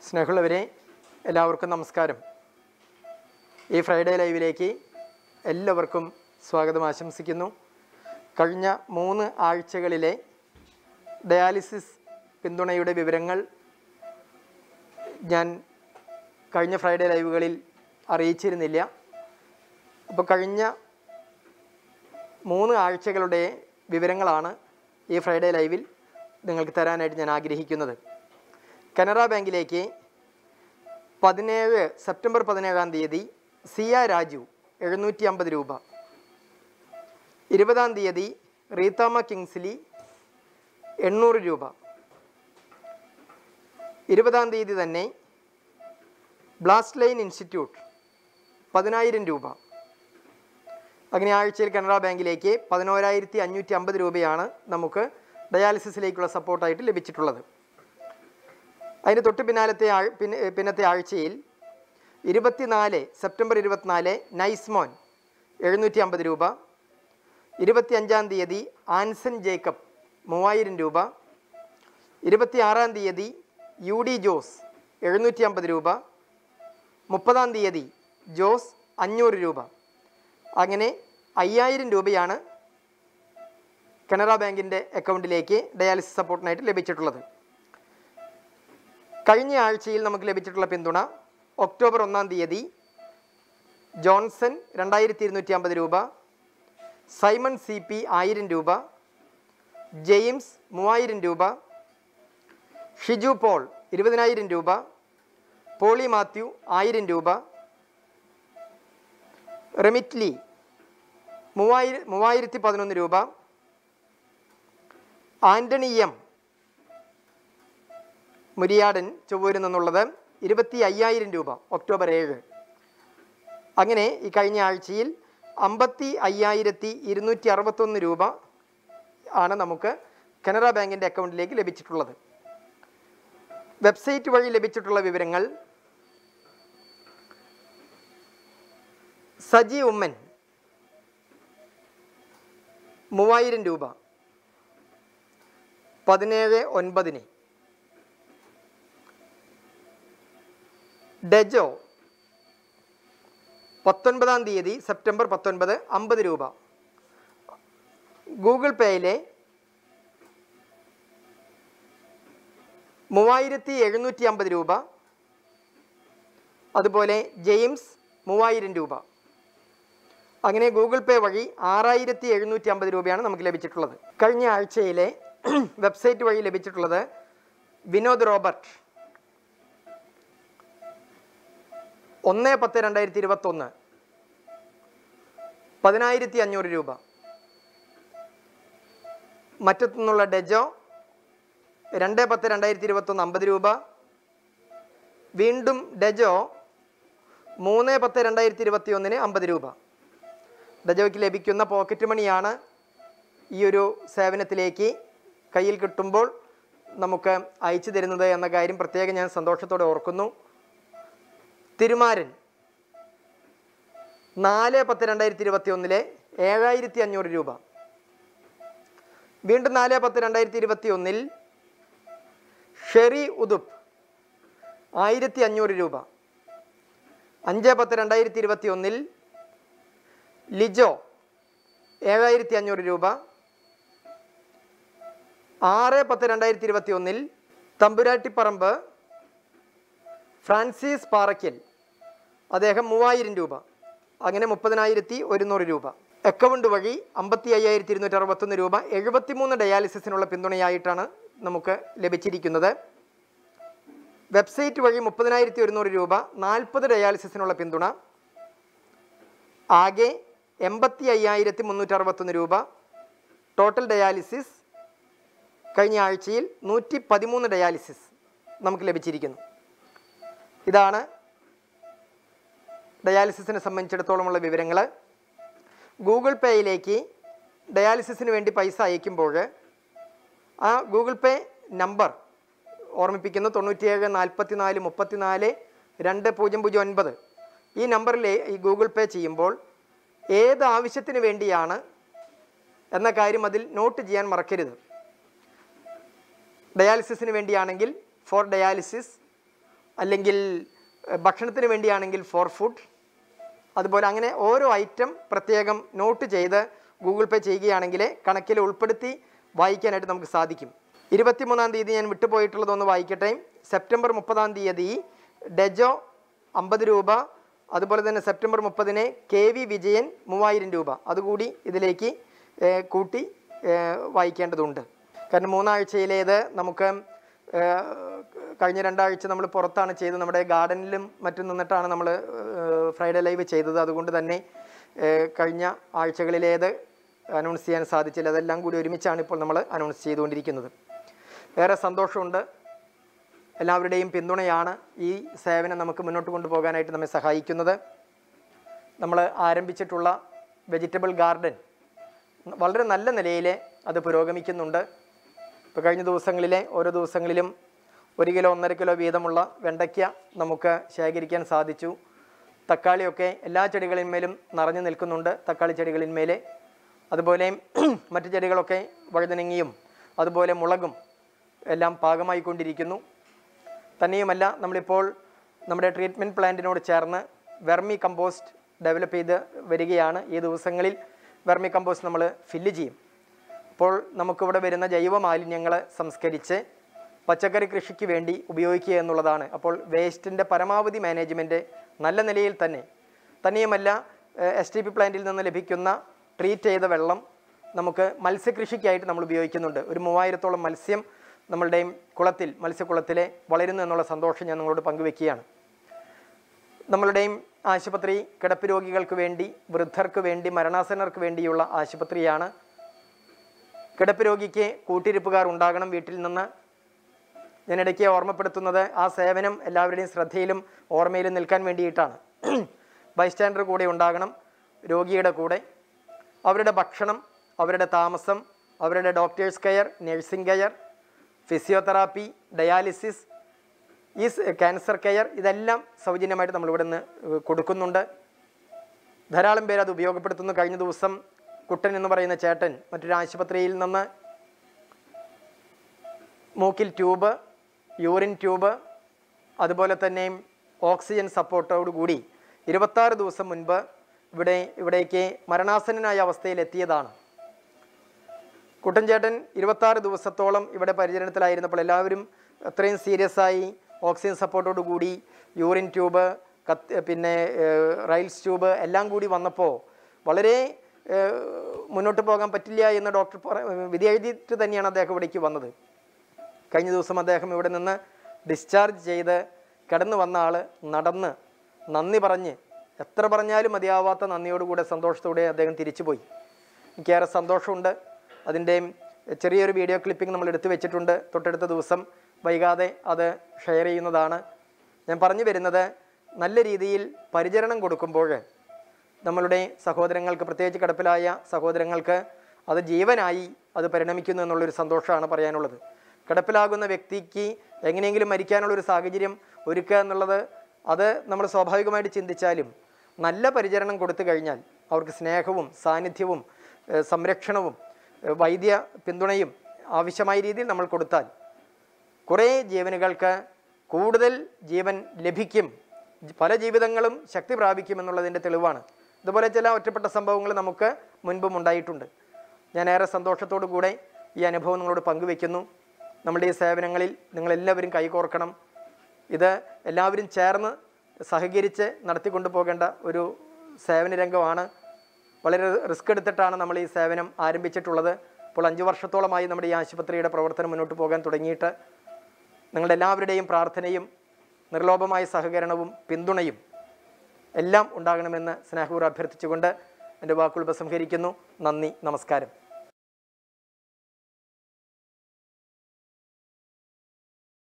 സ്നേഹമുള്ളവരെ എല്ലാവർക്കും നമസ്കാരം ഈ ഫ്രൈഡേ ലൈവിലേക്ക് എല്ലാവർക്കും സ്വാഗതം ആശംസിക്കുന്നു കഴിഞ്ഞ മൂന്ന് ആഴ്ചകളിലെ ഡയാലിസിസ് പിന്തുണയുടെ വിവരങ്ങൾ ഞാൻ കഴിഞ്ഞ ഫ്രൈഡേ ലൈവുകളിൽ അറിയിച്ചിരുന്നില്ല അപ്പോൾ കഴിഞ്ഞ മൂന്ന് ആഴ്ചകളുടെ വിവരങ്ങളാണ് ഈ ഫ്രൈഡേ ലൈവിൽ നിങ്ങൾക്ക് തരാനായിട്ട് ഞാൻ ആഗ്രഹിക്കുന്നത് കനറ ബാങ്കിലേക്ക് പതിനേഴ് സെപ്റ്റംബർ പതിനേഴാം തീയതി സിയ രാജു എഴുന്നൂറ്റി അമ്പത് രൂപ ഇരുപതാം തീയതി റീതാമ കിങ്സ്ലി എണ്ണൂറ് രൂപ ഇരുപതാം തീയതി തന്നെ ബ്ലാസ്റ്റ് ലൈൻ ഇൻസ്റ്റിറ്റ്യൂട്ട് പതിനായിരം രൂപ അങ്ങനെ ആഴ്ചയിൽ കനറ ബാങ്കിലേക്ക് പതിനോരായിരത്തി അഞ്ഞൂറ്റി അമ്പത് രൂപയാണ് നമുക്ക് ഡയാലിസിസിലേക്കുള്ള സപ്പോർട്ടായിട്ട് ലഭിച്ചിട്ടുള്ളത് അതിന് തൊട്ട് പിന്നാലത്തെ ആഴ് പിന്നെ പിന്നത്തെ ആഴ്ചയിൽ ഇരുപത്തിനാല് സെപ്റ്റംബർ ഇരുപത്തിനാല് നൈസ്മോൻ എഴുന്നൂറ്റി അമ്പത് രൂപ ഇരുപത്തി അഞ്ചാം തീയതി ആൻസൺ ജേക്കബ് മൂവായിരം രൂപ ഇരുപത്തി ആറാം തീയതി യു ഡി ജോസ് എഴുന്നൂറ്റി അമ്പത് രൂപ മുപ്പതാം തീയതി ജോസ് അഞ്ഞൂറ് രൂപ അങ്ങനെ അയ്യായിരം രൂപയാണ് കനറ ബാങ്കിൻ്റെ അക്കൗണ്ടിലേക്ക് ഡയാലിസിസ് സപ്പോർട്ടിനായിട്ട് ലഭിച്ചിട്ടുള്ളത് കഴിഞ്ഞ ആഴ്ചയിൽ നമുക്ക് ലഭിച്ചിട്ടുള്ള പിന്തുണ ഒക്ടോബർ ഒന്നാം തീയതി ജോൺസൺ രണ്ടായിരത്തി ഇരുന്നൂറ്റി അമ്പത് രൂപ സൈമൺ സി പി ആയിരം രൂപ ജെയിംസ് മൂവായിരം രൂപ ഷിജു പോൾ ഇരുപതിനായിരം രൂപ പോളി മാത്യു ആയിരം രൂപ റെമിറ്റ്ലി മൂവായിര മൂവായിരത്തി പതിനൊന്ന് രൂപ ആൻ്റണി എം മുരിയാടൻ ചൊവ്വൂരിൽ നിന്നുള്ളത് ഇരുപത്തി അയ്യായിരം രൂപ ഒക്ടോബർ ഏഴ് അങ്ങനെ ഈ കഴിഞ്ഞ ആഴ്ചയിൽ അമ്പത്തി അയ്യായിരത്തി ഇരുന്നൂറ്റി അറുപത്തൊന്ന് രൂപ ആണ് നമുക്ക് കനറ ബാങ്കിൻ്റെ അക്കൗണ്ടിലേക്ക് ലഭിച്ചിട്ടുള്ളത് വെബ്സൈറ്റ് വഴി ലഭിച്ചിട്ടുള്ള വിവരങ്ങൾ സജി ഉമ്മൻ മൂവായിരം രൂപ പതിനേഴ് ഒൻപതിന് ഡെജോ പത്തൊൻപതാം തീയതി സെപ്റ്റംബർ പത്തൊൻപത് അമ്പത് രൂപ ഗൂഗിൾ പേയിലെ മൂവായിരത്തി എഴുന്നൂറ്റി അമ്പത് രൂപ അതുപോലെ ജെയിംസ് മൂവായിരം രൂപ അങ്ങനെ ഗൂഗിൾ പേ വഴി ആറായിരത്തി എഴുന്നൂറ്റി അമ്പത് രൂപയാണ് നമുക്ക് ലഭിച്ചിട്ടുള്ളത് കഴിഞ്ഞ ആഴ്ചയിലെ വെബ്സൈറ്റ് വഴി ലഭിച്ചിട്ടുള്ളത് വിനോദ് റോബർട്ട് ഒന്ന് പത്ത് രണ്ടായിരത്തി ഇരുപത്തൊന്ന് പതിനായിരത്തി അഞ്ഞൂറ് രൂപ മറ്റത്തുനിന്നുള്ള ഡെജോ രണ്ട് പത്ത് രണ്ടായിരത്തി ഇരുപത്തൊന്ന് അമ്പത് രൂപ വീണ്ടും ഡെജോ മൂന്ന് പത്ത് രണ്ടായിരത്തി ഇരുപത്തി ഒന്നിന് അമ്പത് രൂപ ഡെജോയ്ക്ക് ലഭിക്കുന്ന പോക്കറ്റ് മണിയാണ് ഈ ഒരു സേവനത്തിലേക്ക് കയ്യിൽ കിട്ടുമ്പോൾ നമുക്ക് അയച്ചു തരുന്നത് എന്ന കാര്യം പ്രത്യേകം ഞാൻ സന്തോഷത്തോടെ ഓർക്കുന്നു തിരുമാരൻ നാല് പത്ത് രണ്ടായിരത്തി ഇരുപത്തി ഒന്നിലെ ഏഴായിരത്തി അഞ്ഞൂറ് രൂപ വീണ്ടും നാല് പത്ത് രണ്ടായിരത്തി ഇരുപത്തി ഒന്നിൽ ഷെറി ഉദുപ്പ് ആയിരത്തി അഞ്ഞൂറ് രൂപ അഞ്ച് പത്ത് രണ്ടായിരത്തി ഇരുപത്തി ഒന്നിൽ ലിജോ ഏഴായിരത്തി അഞ്ഞൂറ് രൂപ ആറ് പത്ത് രണ്ടായിരത്തി ഇരുപത്തി ഒന്നിൽ തമ്പുരാട്ടിപ്പറമ്പ് ഫ്രാൻസിസ് പാറയ്ക്കൽ അദ്ദേഹം മൂവായിരം രൂപ അങ്ങനെ മുപ്പതിനായിരത്തി ഒരുന്നൂറ് രൂപ അക്കൗണ്ട് വഴി അമ്പത്തി അയ്യായിരത്തി ഇരുന്നൂറ്റി അറുപത്തൊന്ന് രൂപ എഴുപത്തിമൂന്ന് ഡയാലിസിസിനുള്ള പിന്തുണയായിട്ടാണ് നമുക്ക് ലഭിച്ചിരിക്കുന്നത് വെബ്സൈറ്റ് വഴി മുപ്പതിനായിരത്തി ഒരുന്നൂറ് രൂപ നാൽപ്പത് ഡയാലിസിസിനുള്ള പിന്തുണ ആകെ എൺപത്തി അയ്യായിരത്തി മുന്നൂറ്റി അറുപത്തൊന്ന് രൂപ ടോട്ടൽ ഡയാലിസിസ് കഴിഞ്ഞ ആഴ്ചയിൽ നൂറ്റി പതിമൂന്ന് ഡയാലിസിസ് നമുക്ക് ലഭിച്ചിരിക്കുന്നു ഇതാണ് ഡയാലിസിസിനെ സംബന്ധിച്ചിടത്തോളമുള്ള വിവരങ്ങൾ ഗൂഗിൾ പേയിലേക്ക് ഡയാലിസിസിന് വേണ്ടി പൈസ അയക്കുമ്പോൾ ആ ഗൂഗിൾ പേ നമ്പർ ഓർമ്മിപ്പിക്കുന്നു തൊണ്ണൂറ്റിയേഴ് നാൽപ്പത്തി നാല് മുപ്പത്തി നാല് രണ്ട് പൂജ്യം പൂജ്യം ഒൻപത് ഈ നമ്പറിൽ ഈ ഗൂഗിൾ പേ ചെയ്യുമ്പോൾ ഏത് ആവശ്യത്തിന് വേണ്ടിയാണ് എന്ന കാര്യം അതിൽ നോട്ട് ചെയ്യാൻ മറക്കരുത് ഡയാലിസിസിന് വേണ്ടിയാണെങ്കിൽ ഫോർ ഡയാലിസിസ് അല്ലെങ്കിൽ ഏഹ്, ഭക്ഷണത്തിന് വേണ്ടിയാണെങ്കിൽ ഫോർ ഫുഡ് അതുപോലെ അങ്ങനെ ഓരോ ഐറ്റം പ്രത്യേകം നോട്ട് ചെയ്ത് ഗൂഗിൾ പേ ചെയ്യുകയാണെങ്കിൽ കണക്കിൽ ഉൾപ്പെടുത്തി വായിക്കാനായിട്ട് നമുക്ക് സാധിക്കും ഇരുപത്തിമൂന്നാം തീയതി ഞാൻ വിട്ടുപോയിട്ടുള്ളതൊന്ന് വായിക്കട്ടെ സെപ്റ്റംബർ മുപ്പതാം തീയതി ഡെജോ അമ്പത് രൂപ അതുപോലെ തന്നെ സെപ്റ്റംബർ മുപ്പതിന് കെ വി വിജയൻ മൂവായിരം രൂപ അതുകൂടി ഇതിലേക്ക് ഏഹ്, കൂട്ടി ഏഹ്, വായിക്കേണ്ടതുണ്ട് കാരണം മൂന്നാഴ്ചയിലേത് നമുക്ക് ഏഹ്, കഴിഞ്ഞ രണ്ടാഴ്ച നമ്മൾ പുറത്താണ് ചെയ്തത് നമ്മുടെ ഗാർഡനിലും മറ്റും നിന്നിട്ടാണ് നമ്മൾ ഫ്രൈഡേ ലൈവ് ചെയ്തത് അതുകൊണ്ട് തന്നെ ഏഹ്, കഴിഞ്ഞ ആഴ്ചകളിലേത് അനൗൺസ് ചെയ്യാൻ സാധിച്ചില്ല അതെല്ലാം കൂടി ഒരുമിച്ചാണ് ഇപ്പോൾ നമ്മൾ അനൗൺസ് ചെയ്തുകൊണ്ടിരിക്കുന്നത് ഏറെ സന്തോഷമുണ്ട് എല്ലാവരുടെയും പിന്തുണയാണ് ഈ സേവനം നമുക്ക് മുന്നോട്ട് കൊണ്ടുപോകാനായിട്ട് നമ്മെ സഹായിക്കുന്നത് നമ്മൾ ആരംഭിച്ചിട്ടുള്ള വെജിറ്റബിൾ ഗാർഡൻ വളരെ നല്ല നിലയിൽ അത് പുരോഗമിക്കുന്നുണ്ട് ഇപ്പോൾ കഴിഞ്ഞ ദിവസങ്ങളിലെ ഓരോ ദിവസങ്ങളിലും ഒരു കിലോ ഒന്നര കിലോ വീതമുള്ള വെണ്ടയ്ക്ക നമുക്ക് ശേഖരിക്കാൻ സാധിച്ചു തക്കാളിയൊക്കെ എല്ലാ ചെടികളിന്മേലും നിറഞ്ഞു നിൽക്കുന്നുണ്ട് തക്കാളി ചെടികളിന്മേൽ അതുപോലെ മറ്റു ചെടികളൊക്കെ വഴുതനങ്ങിയും അതുപോലെ മുളകും എല്ലാം പാകമായിക്കൊണ്ടിരിക്കുന്നു തന്നെയുമല്ല നമ്മളിപ്പോൾ നമ്മുടെ ട്രീറ്റ്മെൻറ്റ് പ്ലാന്റിനോട് ചേർന്ന് വെർമി കമ്പോസ്റ്റ് ഡെവലപ്പ് ചെയ്ത് വരികയാണ് ഈ ദിവസങ്ങളിൽ വെർമി കമ്പോസ്റ്റ് നമ്മൾ ഫില്ല് ചെയ്യും അപ്പോൾ നമുക്കിവിടെ വരുന്ന ജൈവ മാലിന്യങ്ങൾ സംസ്കരിച്ച് പച്ചക്കറി കൃഷിക്ക് വേണ്ടി ഉപയോഗിക്കുക എന്നുള്ളതാണ് അപ്പോൾ വേസ്റ്റിൻ്റെ പരമാവധി മാനേജ്മെൻറ്റ് നല്ല നിലയിൽ തന്നെ തന്നെയുമല്ല എസ് ടി പി പ്ലാന്റിൽ നിന്ന് ലഭിക്കുന്ന ട്രീറ്റ് ചെയ്ത വെള്ളം നമുക്ക് മത്സ്യകൃഷിക്കായിട്ട് നമ്മൾ ഉപയോഗിക്കുന്നുണ്ട് ഒരു മൂവായിരത്തോളം മത്സ്യം നമ്മളുടെയും കുളത്തിൽ മത്സ്യക്കുളത്തിലെ വളരുന്നു എന്നുള്ള സന്തോഷം ഞാൻ നിങ്ങളോട് പങ്കുവെക്കുകയാണ് നമ്മളുടെയും ആശുപത്രി കിടപ്പ് രോഗികൾക്ക് വേണ്ടി വൃദ്ധർക്ക് വേണ്ടി മരണാസന്നർക്ക് വേണ്ടിയുള്ള ആശുപത്രിയാണ് കിടപ്പ് രോഗിക്ക് കൂട്ടിരിപ്പുകാർ ഉണ്ടാകണം വീട്ടിൽ നിന്ന് ഞാൻ ഇടയ്ക്ക് ഓർമ്മപ്പെടുത്തുന്നത് ആ സേവനം എല്ലാവരുടെയും ശ്രദ്ധയിലും ഓർമ്മയിലും നിൽക്കാൻ വേണ്ടിയിട്ടാണ് ബൈസ്റ്റാൻഡർ കൂടെ ഉണ്ടാകണം രോഗിയുടെ കൂടെ അവരുടെ ഭക്ഷണം അവരുടെ താമസം അവരുടെ doctors care nursing care physiotherapy dialysis ഈ സ് ക്യാൻസർ കെയർ ഇതെല്ലാം സൗജന്യമായിട്ട് നമ്മളിവിടെ നിന്ന് ഏഹ്, കൊടുക്കുന്നുണ്ട് ധാരാളം പേര് അത് ഉപയോഗപ്പെടുത്തുന്നു കഴിഞ്ഞ ദിവസം കുട്ടൻ എന്ന് പറയുന്ന ചേട്ടൻ മറ്റൊരു ആശുപത്രിയിൽ നിന്ന് മൂക്കിൽ ട്യൂബ് യൂറിൻ ട്യൂബ് അതുപോലെ തന്നെ ഓക്സിജൻ സപ്പോർട്ടോടു കൂടി ഇരുപത്താറ് ദിവസം മുൻപ് ഇവിടെ ഇവിടേക്ക് മരണാസന്നനായ അവസ്ഥയിൽ എത്തിയതാണ് കുട്ടൻചേട്ടൻ ഇരുപത്താറ് ദിവസത്തോളം ഇവിടെ പരിചരണത്തിലായിരുന്നപ്പോൾ എല്ലാവരും അത്രയും സീരിയസ് ആയി ഓക്സിജൻ സപ്പോർട്ടോടു കൂടി യൂറിൻ ട്യൂബ് കത്ത് പിന്നെ ഏഹ്, റൈൽസ് ട്യൂബ് എല്ലാം കൂടി വന്നപ്പോൾ വളരെ ഏഹ്, മുന്നോട്ട് പോകാൻ പറ്റില്ല എന്ന് ഡോക്ടർ പറ വിധി എഴുതിയിട്ട് തന്നെയാണ് അദ്ദേഹം ഇവിടേക്ക് വന്നത് കഴിഞ്ഞ ദിവസം അദ്ദേഹം ഇവിടെ നിന്ന് ഡിസ്ചാർജ് ചെയ്ത് കിടന്നു വന്ന ആൾ നടന്ന് നന്ദി പറഞ്ഞ് എത്ര പറഞ്ഞാലും മതിയാവാത്ത നന്ദിയോടുകൂടെ സന്തോഷത്തോടെ അദ്ദേഹം തിരിച്ചുപോയി എനിക്കേറെ സന്തോഷമുണ്ട് അതിൻ്റെ ചെറിയൊരു വീഡിയോ ക്ലിപ്പിംഗ് നമ്മൾ എടുത്തു വെച്ചിട്ടുണ്ട് തൊട്ടടുത്ത ദിവസം വൈകാതെ അത് ഷെയർ ചെയ്യുന്നതാണ് ഞാൻ പറഞ്ഞു വരുന്നത് നല്ല രീതിയിൽ പരിചരണം കൊടുക്കുമ്പോൾ നമ്മളുടെ സഹോദരങ്ങൾക്ക് പ്രത്യേകിച്ച് കിടപ്പിലായ സഹോദരങ്ങൾക്ക് അത് ജീവനായി അത് പരിണമിക്കുന്നു എന്നുള്ളൊരു സന്തോഷമാണ് പറയാനുള്ളത് കിടപ്പിലാകുന്ന വ്യക്തിക്ക് എങ്ങനെയെങ്കിലും മരിക്കാനുള്ളൊരു സാഹചര്യം ഒരുക്കുക എന്നുള്ളത് അത് നമ്മൾ സ്വാഭാവികമായിട്ട് ചിന്തിച്ചാലും നല്ല പരിചരണം കൊടുത്തു കഴിഞ്ഞാൽ അവർക്ക് സ്നേഹവും സാന്നിധ്യവും ഏഹ് സംരക്ഷണവും ഏഹ് വൈദ്യ പിന്തുണയും ആവശ്യമായ രീതിയിൽ നമ്മൾ കൊടുത്താൽ കുറേ ജീവനുകൾക്ക് കൂടുതൽ ജീവൻ ലഭിക്കും പല ജീവിതങ്ങളും ശക്തി പ്രാപിക്കും എന്നുള്ളതിൻ്റെ തെളിവാണ് ഇതുപോലെ ചില ഒറ്റപ്പെട്ട സംഭവങ്ങൾ നമുക്ക് മുൻപും ഉണ്ടായിട്ടുണ്ട് ഞാൻ ഏറെ സന്തോഷത്തോടു കൂടെ ഈ അനുഭവം നിങ്ങളോട് പങ്കുവെക്കുന്നു നമ്മുടെ ഈ സേവനങ്ങളിൽ നിങ്ങളെല്ലാവരും കൈകോർക്കണം ഇത് എല്ലാവരും ചേർന്ന് സഹകരിച്ച് നടത്തിക്കൊണ്ടു പോകേണ്ട ഒരു സേവന രംഗമാണ് വളരെ റിസ്ക് എടുത്തിട്ടാണ് നമ്മൾ ഈ സേവനം ആരംഭിച്ചിട്ടുള്ളത് ഇപ്പോൾ അഞ്ച് വർഷത്തോളമായി നമ്മുടെ ഈ ആശുപത്രിയുടെ പ്രവർത്തനം മുന്നോട്ട് പോകാൻ തുടങ്ങിയിട്ട് നിങ്ങളുടെ എല്ലാവരുടെയും പ്രാർത്ഥനയും നിർലോഭമായ സഹകരണവും പിന്തുണയും എല്ലാം ഉണ്ടാകണമെന്ന് സ്നേഹപൂർവ്വം അഭ്യർത്ഥിച്ചുകൊണ്ട് എൻ്റെ വാക്കുകൾ ഉപസംഹരിക്കുന്നു നന്ദി നമസ്കാരം